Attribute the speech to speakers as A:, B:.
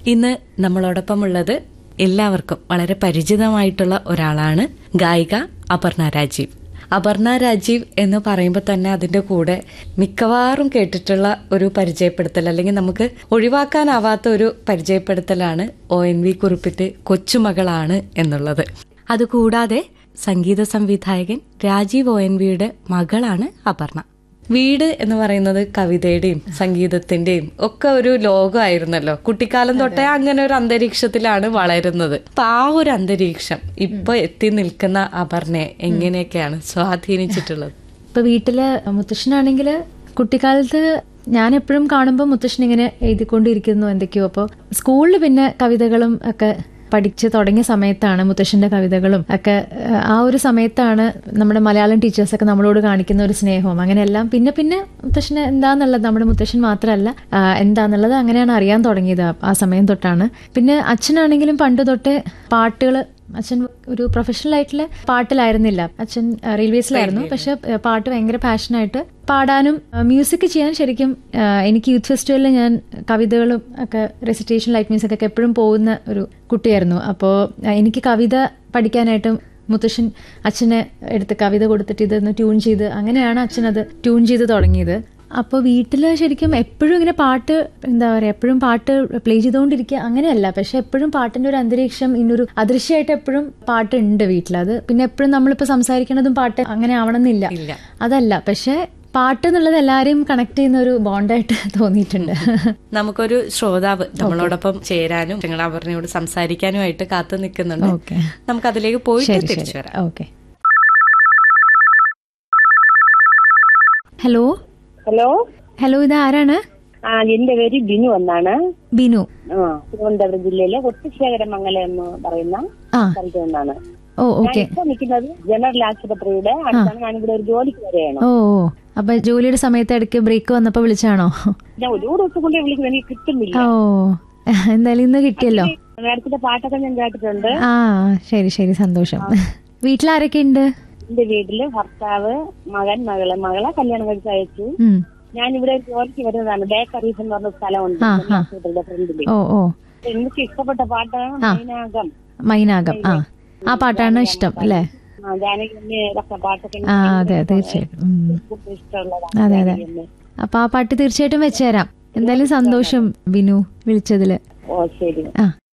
A: ഇന്ന് നമ്മളോടൊപ്പമുള്ളത് എല്ലാവർക്കും വളരെ പരിചിതമായിട്ടുള്ള ഒരാളാണ് ഗായിക അപർണ രാജീവ് അപർണ രാജീവ് എന്ന് പറയുമ്പോൾ തന്നെ അതിന്റെ കൂടെ മിക്കവാറും കേട്ടിട്ടുള്ള ഒരു പരിചയപ്പെടുത്തൽ അല്ലെങ്കിൽ നമുക്ക് ഒഴിവാക്കാനാവാത്ത ഒരു പരിചയപ്പെടുത്തലാണ് ഒ എൻ വി കുറിപ്പിട്ട് കൊച്ചുമകളാണ് എന്നുള്ളത് അതുകൂടാതെ സംഗീത സംവിധായകൻ രാജീവ് ഒ എൻ വിയുടെ മകളാണ് അപർണ വീട് എന്ന് പറയുന്നത് കവിതയുടെയും സംഗീതത്തിന്റെയും ഒക്കെ ഒരു ലോകമായിരുന്നല്ലോ കുട്ടിക്കാലം തൊട്ടേ അങ്ങനെ ഒരു അന്തരീക്ഷത്തിലാണ് വളരുന്നത് അപ്പൊ ആ ഒരു അന്തരീക്ഷം ഇപ്പൊ എത്തി നിൽക്കുന്ന അപർണയെ എങ്ങനെയൊക്കെയാണ് സ്വാധീനിച്ചിട്ടുള്ളത്
B: ഇപ്പൊ വീട്ടില് മുത്തശ്ശനാണെങ്കിൽ കുട്ടിക്കാലത്ത് ഞാൻ എപ്പോഴും കാണുമ്പോൾ മുത്തശ്ശൻ ഇങ്ങനെ എഴുതിക്കൊണ്ടിരിക്കുന്നു എന്തൊക്കെയോ അപ്പോൾ സ്കൂളിൽ പിന്നെ കവിതകളും ഒക്കെ പഠിച്ച് തുടങ്ങിയ സമയത്താണ് മുത്തശ്ശന്റെ കവിതകളും ഒക്കെ ഏഹ്, ആ ഒരു സമയത്താണ് നമ്മുടെ മലയാളം ടീച്ചേഴ്സൊക്കെ നമ്മളോട് കാണിക്കുന്ന ഒരു സ്നേഹവും അങ്ങനെയെല്ലാം പിന്നെ പിന്നെ മുത്തശ്ശന് എന്താന്നുള്ളത് നമ്മുടെ മുത്തശ്ശൻ മാത്രമല്ല ആ, എന്താന്നുള്ളത് അങ്ങനെയാണ് അറിയാൻ തുടങ്ങിയത് ആ- ആ സമയം തൊട്ടാണ് പിന്നെ അച്ഛനാണെങ്കിലും പണ്ട് തൊട്ടേ പാട്ടുകൾ അച്ഛൻ ഒരു പ്രൊഫഷണൽ ആയിട്ടുള്ള പാട്ടിലായിരുന്നില്ല അച്ഛൻ ആ, റെയിൽവേസിലായിരുന്നു പക്ഷെ ആ, പാട്ട് ഭയങ്കര പാഷനായിട്ട് പാടാനും മ്യൂസിക് ചെയ്യാൻ ശരിക്കും ആ, എനിക്ക് യൂത്ത് ഫെസ്റ്റിവലിൽ ഞാൻ കവിതകളും ഒക്കെ റെസിറ്റേഷൻ ലൈറ്റ് മ്യൂസിക് ഒക്കെ എപ്പോഴും പോകുന്ന ഒരു കുട്ടിയായിരുന്നു അപ്പോൾ എനിക്ക് കവിത പഠിക്കാനായിട്ടും മുത്തശ്ശൻ അച്ഛനെ എടുത്ത് കവിത കൊടുത്തിട്ട് ഇതൊന്ന് ട്യൂൺ ചെയ്ത് അങ്ങനെയാണ് അച്ഛൻ അത് ട്യൂൺ ചെയ്ത് തുടങ്ങിയത് അപ്പോൾ വീട്ടിൽ ശരിക്കും എപ്പോഴും ഇങ്ങനെ പാട്ട് എന്താ പറയുക എപ്പോഴും പാട്ട് പ്ലേ ചെയ്തുകൊണ്ടിരിക്കുക അങ്ങനെയല്ല പക്ഷെ എപ്പോഴും പാട്ടിന്റെ ഒരു അന്തരീക്ഷം ഇന്നൊരു അദൃശ്യമായിട്ട് എപ്പോഴും പാട്ട് ഉണ്ട് വീട്ടിൽ അത് പിന്നെ എപ്പോഴും നമ്മളിപ്പോൾ സംസാരിക്കണതും പാട്ട് അങ്ങനെ ആവണമെന്നില്ല
A: ഇല്ല
B: അതല്ല പക്ഷെ പാട്ട് എന്നുള്ളത് എല്ലാവരെയും കണക്ട് ചെയ്യുന്ന ഒരു ബോണ്ടായിട്ട് തോന്നിയിട്ടുണ്ട്
A: നമുക്കൊരു ശ്രോതാവ് നമ്മളോടൊപ്പം ചേരാനും ഞങ്ങൾ അപർണയോട് സംസാരിക്കാനുമായിട്ട് കാത്തു നിൽക്കുന്നുണ്ട്
B: ഓക്കെ
A: നമുക്ക് അതിലേക്ക് പോയിട്ട്
B: ശരി
A: തിരിച്ചു
B: ശരി
A: വരാം
B: ഓക്കെ ഹലോ
C: ഹലോ
B: ഹലോ ഇത് ആരാണ്
C: ആ എന്റെ പേര് ബിനു എന്നാണ്
B: ബിനു
C: ആ തിരുവനന്തപുരം ജില്ലയിലെ ഒത്തുശേഖരമംഗലം എന്ന് പറയുന്ന
B: ആ
C: സ്ഥലത്ത് നിന്നാണ്
B: ഓ
C: ഞാൻ
B: ഓക്കെ
C: ഇപ്പൊ നിൽക്കുന്നത് ജനറൽ ആശുപത്രിയുടെ അടുത്താണ് ഞാനിവിടെ ഒരു ജോലിക്ക് വരെയാണ്
B: ഓ ഓ അപ്പൊ ജോലിയുടെ സമയത്ത് ഇടയ്ക്ക് ബ്രേക്ക് വന്നപ്പോ വിളിച്ചാണോ
C: ഞാൻ ഒരു ദിവസം കൊണ്ട് വിളിക്കുന്നത് എനിക്ക് കിട്ടുന്നില്ല
B: ഓ എന്തായാലും ഇന്ന് കിട്ടിയല്ലോ
C: നേരത്തെ പാട്ടൊക്കെ ഞാൻ കേട്ടിട്ടുണ്ട്
B: ആ ശരി ശരി സന്തോഷം വീട്ടിലാരൊക്കെ ഉണ്ട്
C: എന്റെ വീട്ടില് ഭർത്താവ് മകൻ മകള് മകളെ കല്യാണം കഴിച്ച് അയച്ചു
B: ഉം.
C: ഞാൻ ഇവിടെ ഒരു ജോലിക്ക് വരുന്നതാണ് ബേക്കറീസ് എന്ന് പറഞ്ഞ സ്ഥലമുണ്ട്
B: ആ,
C: ജനറൽ
B: ആ.
C: ആശുപത്രിയുടെ ഫ്രണ്ടില്
B: ഓ ഓ
C: എനിക്ക് ഇഷ്ടപ്പെട്ട പാട്ടാണ് മൈനാകം
B: മൈനാകം ആ ആ പാട്ടാണ് ഇഷ്ടം അല്ലേ
C: ആ, ജാനകി അമ്മ ഇതൊക്കെ പാട്ടൊക്കെ
B: ആ
C: എനിക്ക്
B: അതെ തീർച്ചയായിട്ടും ഉം.
C: ഭയങ്കര ഇഷ്ടമുള്ളതാണ്
B: അതെ അതെ
C: ജാനകി അമ്മ.
B: അപ്പൊ ആ പാട്ട് തീർച്ചയായിട്ടും വെച്ചുതരാം എന്തായാലും സന്തോഷം ബിനു വിളിച്ചതില്
C: ഓ ശരി
B: ആ